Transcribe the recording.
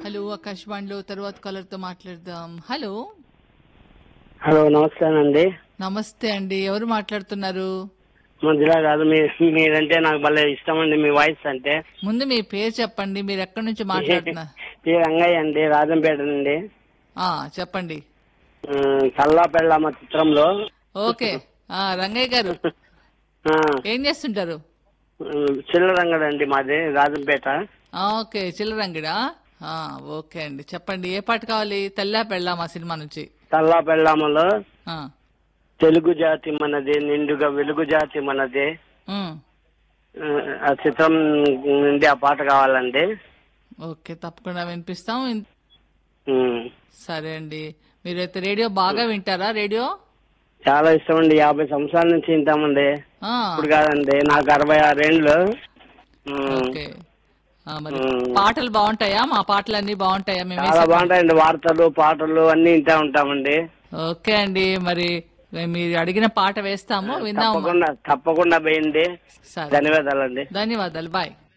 Hello ఆకాశవాణిలో తర్వాత caller తో మాట్లాడదాం హలో హలో నమస్తే అండి నమస్తే అండి ఎవరు మాట్లాడుతున్నారు మంచిలా కాదు మీ మీరంటే నాకు భలే ఇష్టం అండి మీ వాయిస్ అంటే ముందు మీ పేరు చెప్పండి మీరు ఎక్కడి నుంచి మాట్లాడుతున్నారు ఈ రంగయ్య అండి రాజంపేట నుండి ఆ, చెప్పండి ఉమ్, చల్లా పెళ్ళమ్మ చిత్రంలో ఓకే ఆ రంగయ్య గారు ఆ, ఏం చేస్తుంటారు ఉమ్, చిల్లరంగడండి మాది రాజంపేట ఆ, ఓకే చిల్లరంగిడా ఆ, ఓకే అండి చెప్పండి ఏ పాట కావాలి తెల్లా పెళ్ళాం ఆ సినిమా నుంచి చల్లా పెళ్ళమ్మలో ఆ, తెలుగు జాతి మనది నిండుగా వెలుగు జాతి మనది ఉమ్, ఆ, ఆ చిత్రం నుండి ఆ పాట కావాలండి ఓకే తప్పకుండా వినిపిస్తాం ఇన్- ఉమ్, సరే అండి మీరైతే రేడియో బాగా వింటారా రేడియో చాలా ఇష్టం అండి యాభై సంవత్సరాల నుంచి వింటామండి ఆ, ఇప్పుడు కాదండి నాకు అరవై ఆరేండ్లు ఉమ్, ఓకే ఆ, మరి మ్మ్. పాటలు బాగుంటాయా మా పాటలు అన్ని బాగుంటాయా మేము చాలా బాగుంటాయండి వార్తలు పాటలు అన్ని వింటా ఉంటామండి ఓకే అండి మరి మీరు అడిగిన పాట వేస్తాము విందాము తప్పకుండా తప్పకుండా పోయింది సరే ధన్యవాదాలండి ధన్యవాదాలు బాయ్